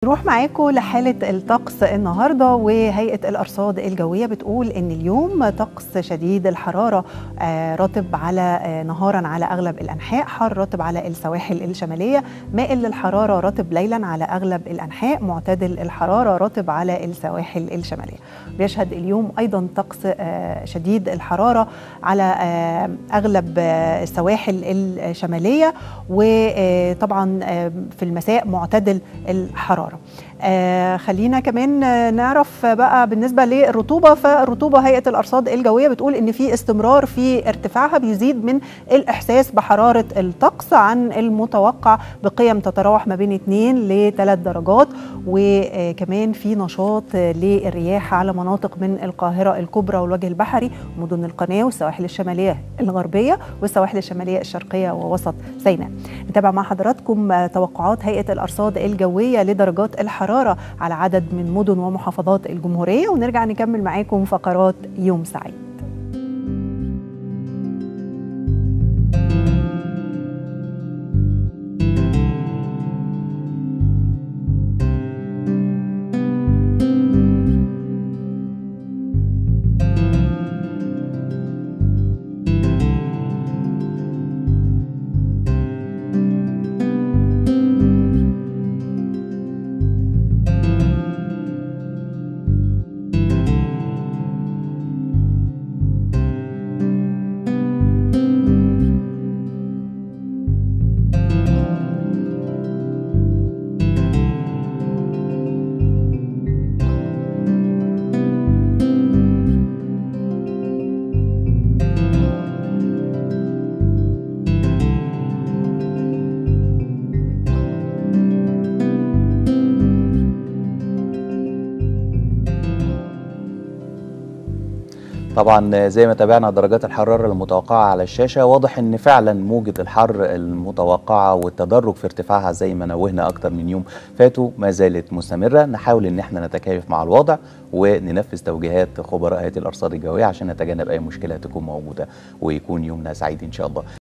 نروح معاكم لحالة الطقس النهاردة وهيئة الأرصاد الجوية بتقول إن اليوم طقس شديد الحرارة آه، رطب على آه، نهارا على أغلب الأنحاء حر رطب على السواحل الشمالية مائل للحرارة رطب ليلا على أغلب الأنحاء معتدل الحرارة رطب على السواحل الشمالية بيشهد اليوم أيضا طقس آه، شديد الحرارة على أغلب السواحل الشمالية وطبعا في المساء معتدل الحرارة آه خلينا كمان نعرف بقى بالنسبة للرطوبة فالرطوبة هيئة الأرصاد الجوية بتقول إن في استمرار في ارتفاعها بيزيد من الإحساس بحرارة الطقس عن المتوقع بقيم تتراوح ما بين 2 ل 3 درجات وكمان في نشاط للرياح على مناطق من القاهرة الكبرى والوجه البحري ومدن القناة والسواحل الشمالية الغربية والسواحل الشمالية الشرقية ووسط سيناء نتابع مع حضراتكم توقعات هيئة الأرصاد الجوية لدرجات الحرارة على عدد من مدن ومحافظات الجمهورية ونرجع نكمل معاكم فقرات يوم سعيد طبعا زي ما تابعنا درجات الحرارة المتوقعة على الشاشة واضح ان فعلا موجة الحر المتوقعة والتدرج في ارتفاعها زي ما نوهنا اكتر من يوم فاتوا ما زالت مستمرة نحاول ان احنا نتكيف مع الوضع وننفذ توجيهات خبراء هيئة الارصاد الجوية عشان نتجنب اي مشكلة تكون موجودة ويكون يومنا سعيد ان شاء الله